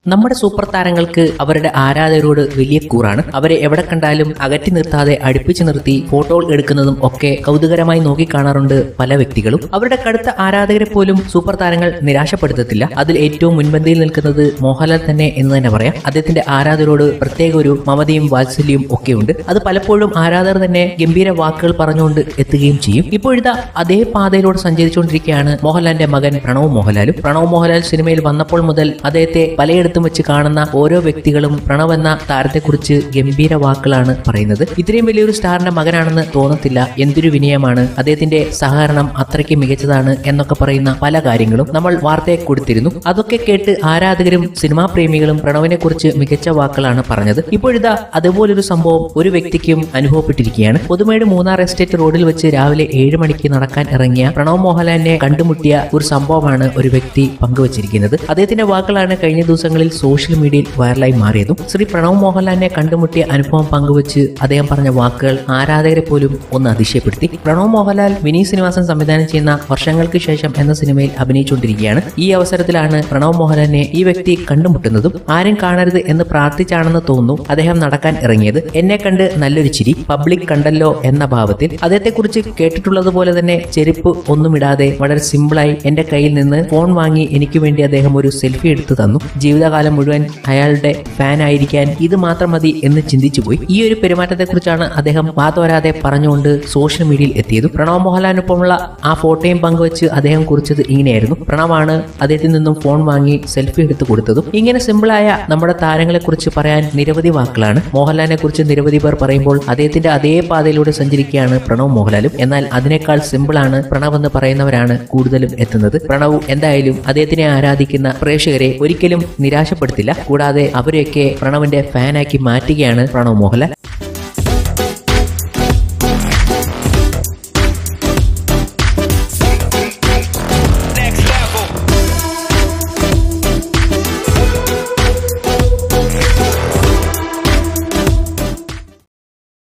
നമ്മുടെ സൂപ്പർ താരങ്ങൾക്ക് അവരുടെ ആരാധകരോട് വലിയ കൂറാണ് അവരെ എവിടെ കണ്ടാലും അകറ്റി നിർത്താതെ അടുപ്പിച്ചു നിർത്തി ഫോട്ടോകൾ എടുക്കുന്നതും ഒക്കെ കൗതുകരമായി നോക്കിക്കാണാറുണ്ട് പല വ്യക്തികളും അവരുടെ കടുത്ത ആരാധകരെ പോലും സൂപ്പർ താരങ്ങൾ നിരാശപ്പെടുത്തത്തില്ല അതിൽ ഏറ്റവും മുൻപന്തിയിൽ നിൽക്കുന്നത് മോഹൻലാൽ തന്നെ എന്ന് തന്നെ പറയാം അദ്ദേഹത്തിന്റെ ആരാധകരോട് പ്രത്യേക ഒരു മമതയും വാത്സല്യവും ഒക്കെ ഉണ്ട് അത് പലപ്പോഴും ആരാധകർ തന്നെ ഗംഭീര വാക്കുകൾ പറഞ്ഞുകൊണ്ട് എത്തുകയും ചെയ്യും ഇപ്പോഴിതാ അതേ പാതയിലൂടെ സഞ്ചരിച്ചുകൊണ്ടിരിക്കുകയാണ് മോഹൻലാലിന്റെ മകൻ പ്രണവ് മോഹൻലാലും പ്രണവ് മോഹൻലാൽ സിനിമയിൽ വന്നപ്പോൾ മുതൽ അദ്ദേഹത്തെ പലയിടത്തും വെച്ച് കാണുന്ന ഓരോ വ്യക്തികളും പ്രണവ് എന്ന താരത്തെക്കുറിച്ച് ഗംഭീര വാക്കുകളാണ് പറയുന്നത് ഇത്രയും വലിയൊരു സ്റ്റാറിന്റെ മകനാണെന്ന് തോന്നത്തില്ല എന്തൊരു വിനയമാണ് അദ്ദേഹത്തിന്റെ സഹകരണം അത്രയ്ക്ക് മികച്ചതാണ് എന്നൊക്കെ പറയുന്ന പല കാര്യങ്ങളും നമ്മൾ വാർത്തയെ കൊടുത്തിരുന്നു അതൊക്കെ കേട്ട് ആരാധകരും സിനിമാ പ്രേമികളും പ്രണവിനെ കുറിച്ച് മികച്ച വാക്കുകളാണ് പറഞ്ഞത് ഇപ്പോഴിതാ അതുപോലൊരു സംഭവം ഒരു വ്യക്തിക്കും അനുഭവപ്പെട്ടിരിക്കുകയാണ് പുതുമേട് മൂന്നാർ എസ്റ്റേറ്റ് റോഡിൽ വെച്ച് രാവിലെ ഏഴ് മണിക്ക് നടക്കാൻ ഇറങ്ങിയ പ്രണവ് മോഹൻലാലിനെ കണ്ടുമുട്ടിയ ഒരു സംഭവമാണ് ഒരു വ്യക്തി പങ്കുവച്ചിരിക്കുന്നത് അദ്ദേഹത്തിന്റെ വാക്കുകളാണ് കഴിഞ്ഞ ദിവസങ്ങളിൽ സോഷ്യൽ മീഡിയയിൽ വൈറലായി മാറിയതും ശ്രീ പ്രണവ് മോഹൻലാലിനെ കണ്ടുമുട്ടിയ അനുഭവം പങ്കുവച്ച് അദ്ദേഹം പറഞ്ഞ വാക്കുകൾ ആരാധകരെ പോലും ഒന്ന് അതിശയപ്പെടുത്തി പ്രണവ് മോഹൻലാൽ വിനീത് ശ്രീനിവാസൻ സംവിധാനം ചെയ്യുന്ന വർഷങ്ങൾക്ക് ശേഷം എന്ന സിനിമയിൽ അഭിനയിച്ചുകൊണ്ടിരിക്കുകയാണ് ഈ അവസരത്തിലാണ് പ്രണവ് മോഹൻലാലിനെ ഈ വ്യക്തി കണ്ടുമുട്ടുന്നതും ആരും കാണരുത് എന്ന് പ്രാർത്ഥിച്ചാണെന്ന് തോന്നുന്നു അദ്ദേഹം നടക്കാൻ ഇറങ്ങിയത് എന്നെ കണ്ട് നല്ലൊരു ചിരി പബ്ലിക് കണ്ടല്ലോ എന്ന ഭാവത്തിൽ അദ്ദേഹത്തെക്കുറിച്ച് കേട്ടിട്ടുള്ളതുപോലെ തന്നെ ചെരുപ്പ് ഒന്നുമിടാതെ വളരെ സിമ്പിളായി എന്റെ കയ്യിൽ നിന്ന് ഫോൺ വാങ്ങി എനിക്ക് വേണ്ടി അദ്ദേഹം ഒരു സെൽഫി എടുത്തു തന്നു ജീവിതകാലം മുഴുവൻ അയാളുടെ ഫാൻ ആയിരിക്കാൻ ഇത് മാത്രം മതി എന്ന് ചിന്തിച്ചു പോയി ഈ ഒരു പെരുമാറ്റത്തെക്കുറിച്ചാണ് അദ്ദേഹം വാതോരാതെ പറഞ്ഞുകൊണ്ട് സോഷ്യൽ മീഡിയയിൽ എത്തിയത് പ്രണവ് മോഹൻലാലിനൊപ്പമുള്ള ആ ഫോട്ടോയും പങ്കുവച്ച് അദ്ദേഹം കുറിച്ചത് ഇങ്ങനെയായിരുന്നു പ്രണവാണ് അദ്ദേഹത്തിൽ നിന്നും ഫോൺ വാങ്ങി സെൽഫി എടുത്തു കൊടുത്തതും ഇങ്ങനെ സിമ്പിളായ നമ്മുടെ താരങ്ങളെ കുറിച്ച് പറയാൻ നിരവധി വാക്കുകളാണ് മോഹൻലാലിനെ കുറിച്ച് നിരവധി പേർ പറയുമ്പോൾ അദ്ദേഹത്തിന്റെ അതേ പാതയിലൂടെ സഞ്ചരിക്കുകയാണ് പ്രണവ് മോഹൻലാലും എന്നാൽ അതിനേക്കാൾ സിമ്പിളാണ് പ്രണവ് എന്ന് പറയുന്നവരാണ് കൂടുതലും എത്തുന്നത് പ്രണവ് എന്തായാലും അദ്ദേഹത്തിനെ ആരാധിക്കുന്ന പ്രേക്ഷകരെ ഒരിക്കലും നിരാശപ്പെടുത്തില്ല കൂടാതെ അവരെയൊക്കെ പ്രണവിന്റെ ഫാനാക്കി മാറ്റുകയാണ് പ്രണവ് മോഹൻലാൽ